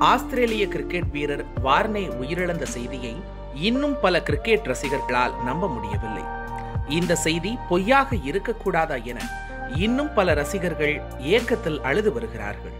ஆஸ்திரேலிய cricket வீரர் Warne உயிரிழந்த செய்தியை இன்னும் பல கிரிக்கெட் ரசிகர்களால் நம்ப முடியவில்லை இந்த செய்தி பொய்யாக இருக்கக்கூடாதா என இன்னும் பல ரசிகர்கள் ஏக்கத்தில் அழுது வருகிறார்கள்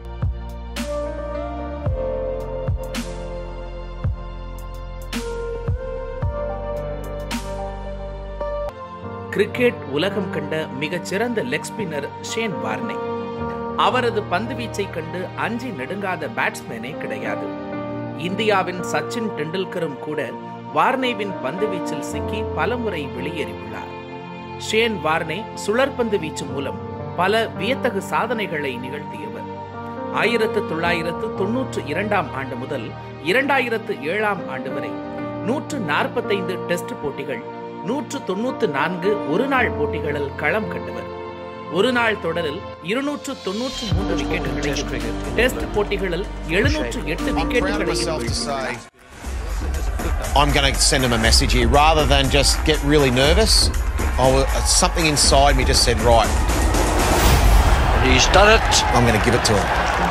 கிரிக்கெட் உலகம் கண்ட மிகச்சிறந்த லெக் ஸ்பின்னர் ஷேன் வார்னே அவரது பந்து வீச்சை கண்டு அஞ்சி நடுங்காத பேட்ஸ்மேனே கிடையாது இந்தியாவின் சச்சின் டெண்டுல்கரும் கூட வார்னேவின் பந்து வீச்சில் சிக்கி பலமுறை வெளியேறியுள்ளார் ஷேன் வார்னே சுழற்பந்து வீச்சு மூலம் பல வியத்தகு சாதனைகளை நிகழ்த்தியவர் ஆயிரத்து தொள்ளாயிரத்து தொன்னூற்று இரண்டாம் ஆண்டு முதல் இரண்டாயிரத்து ஏழாம் ஆண்டு வரை நூற்று நாற்பத்தைந்து டெஸ்ட் போட்டிகள் நூற்று தொன்னூற்று நான்கு ஒருநாள் போட்டிகளில் களம் கண்டவர் ஒரு நாள் தொடரில் இருநூற்று தொன்னூற்று மூன்று விக்கெட்டுகளையும் டெஸ்ட் போட்டிகளில் எழுநூற்று எட்டு I'm proud of விக்கெட்டுகளையும் myself to வீழ்த்தினார். say I'm going to send him a message here rather than just get really nervous. I wa- something inside me just said, right, He's done it. I'm going to give it to him.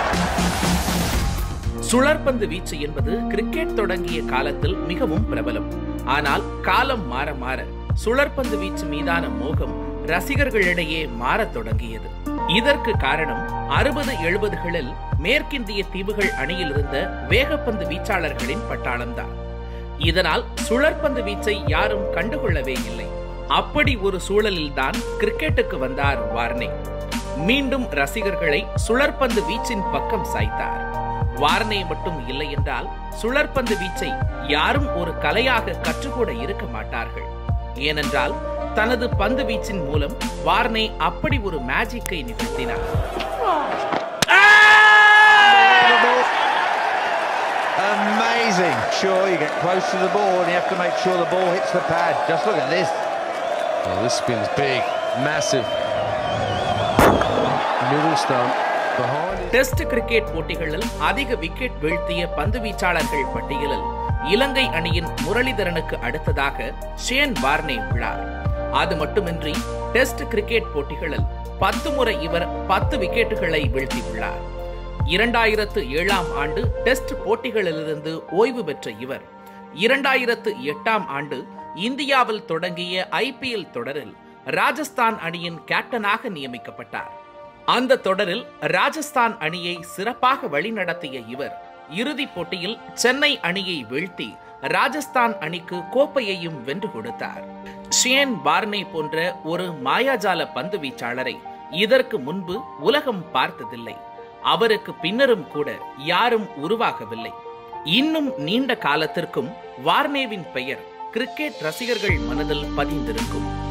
சுழற்பந்து வீச்சு என்பது cricket தொடங்கிய காலத்தில் மிகவும் பிரபலம் ஆனால் காலம் மாற மாற சுழற்பந்து வீச்சு மீதான மோகம் ரசிகர்களிடையே மாறத் தொடங்கியது இதற்கு காரணம் அறுபது எழுபதுகளில் மேற்கிந்திய தீவுகள் அணியில் இருந்த வேகப்பந்து வீச்சாளர்களின் பட்டாளம்தான் இதனால் சுழற்பந்து வீச்சை யாரும் கண்டுகொள்ளவே இல்லை அப்படி ஒரு சூழலில்தான் கிரிக்கெட்டுக்கு வந்தார் வார்னே மீண்டும் ரசிகர்களை சுழற்பந்து வீச்சின் பக்கம் சாய்த்தார் வார்னே மட்டும் இல்லை என்றால் சுழற்பந்து வீச்சை யாரும் ஒரு கலையாக கற்றுக்கூட இருக்க மாட்டார்கள் ஏனென்றால் தனது பந்து வீச்சின் மூலம் வார்னே அப்படி ஒரு மேஜிக்கை நிகழ்த்தினார் Amazing. Sure, you get close to the ball and you have to make sure the ball hits the pad. Just look at this. Oh, this spin's big, massive. Middle stump behind it. Test cricket போட்டிகளில் அதிக wicket வீழ்த்திய பந்து வீச்சாளர்கள் பட்டியலில் இலங்கை அணியின் முரளிதரனுக்கு அடுத்ததாக Shane Warne உள்ளார் அது மட்டுமின்றி டெஸ்ட் கிரிக்கெட் போட்டிகளில் பத்து முறை இவர் பத்து விக்கெட்டுகளை வீழ்த்தியுள்ளார் இரண்டாயிரத்து ஏழாம் ஆண்டு டெஸ்ட் போட்டிகளிலிருந்து ஓய்வு பெற்ற இவர் இரண்டாயிரத்து எட்டாம் ஆண்டு இந்தியாவில் தொடங்கிய ஐபிஎல் தொடரில் ராஜஸ்தான் அணியின் கேப்டனாக நியமிக்கப்பட்டார் அந்த தொடரில் ராஜஸ்தான் அணியை சிறப்பாக வழிநடத்திய இவர் இறுதிப் போட்டியில் சென்னை அணியை வீழ்த்தி ராஜஸ்தான் அணிக்கு கோப்பையையும் வென்று கொடுத்தார் ஷியன் பார்னே போன்ற ஒரு மாயாஜால பந்து வீச்சாளரை இதற்கு முன்பு உலகம் பார்த்ததில்லை அவருக்கு பின்னரும் கூட யாரும் உருவாகவில்லை இன்னும் நீண்ட காலத்திற்கும் வார்னேவின் பெயர் கிரிக்கெட் ரசிகர்கள் மனதில் பதிந்திருக்கும்